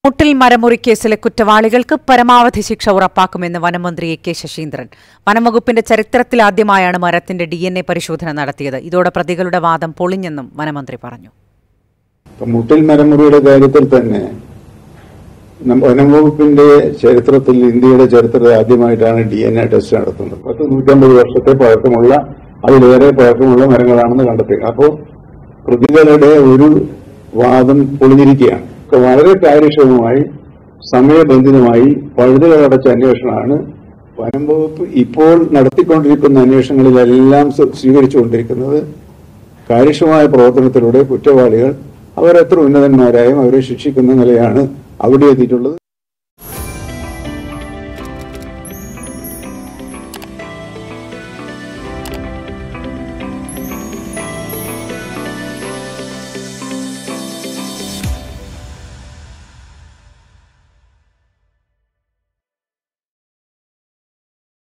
മുട്ടിൽ മരമുറി കേസിലെ കുറ്റവാളികൾക്ക് പരമാവധി ശിക്ഷ ഉറപ്പാക്കുമെന്ന് വനമന്ത്രി എ കെ ശശീന്ദ്രൻ വനംവകുപ്പിന്റെ ചരിത്രത്തിലാദ്യമായാണ് മരത്തിന്റെ ഡി എൻ എ പരിശോധന നടത്തിയത് ഇതോടെ പ്രതികളുടെ വാദം പൊളിഞ്ഞെന്നും വനമന്ത്രി പറഞ്ഞു ഇപ്പൊ മുട്ടിൽ മരമുറിയുടെ കാര്യത്തിൽ തന്നെ നം- വനംവകുപ്പിന്റെ ചരിത്രത്തിൽ ഇന്ത്യയുടെ ചരിത്രത്തിൽ ആദ്യമായിട്ടാണ് ഡി എൻ എ ടെസ്റ്റ് നടത്തുന്നത് പത്ത് നൂറ്റമ്പത് വർഷത്തെ പഴക്കമുള്ള അതിലേറെ പഴക്കമുള്ള മരങ്ങളാണെന്ന് കണ്ടെത്തി അപ്പോൾ പ്രതികളുടെ ഒരു വാദം പൊളിഞ്ഞിരിക്കുകയാണ് ഒക്കെ വളരെ കാര്യക്ഷമമായി സമയബന്ധിതമായി പഴുതുകളടച്ച അന്വേഷണമാണ് വനം വകുപ്പ് ഇപ്പോൾ നടത്തിക്കൊണ്ടിരിക്കുന്ന അന്വേഷണങ്ങളിലെല്ലാം സ്വ- സ്വീകരിച്ചുകൊണ്ടിരിക്കുന്നത് കാര്യക്ഷമമായ പ്രവർത്തനത്തിലൂടെ കുറ്റവാളികൾ അവരെത്ര ഉന്നതന്മാരായും അവരെ ശിക്ഷിക്കുന്ന നിലയാണ് അവിടെ എത്തിയിട്ടുള്ളത്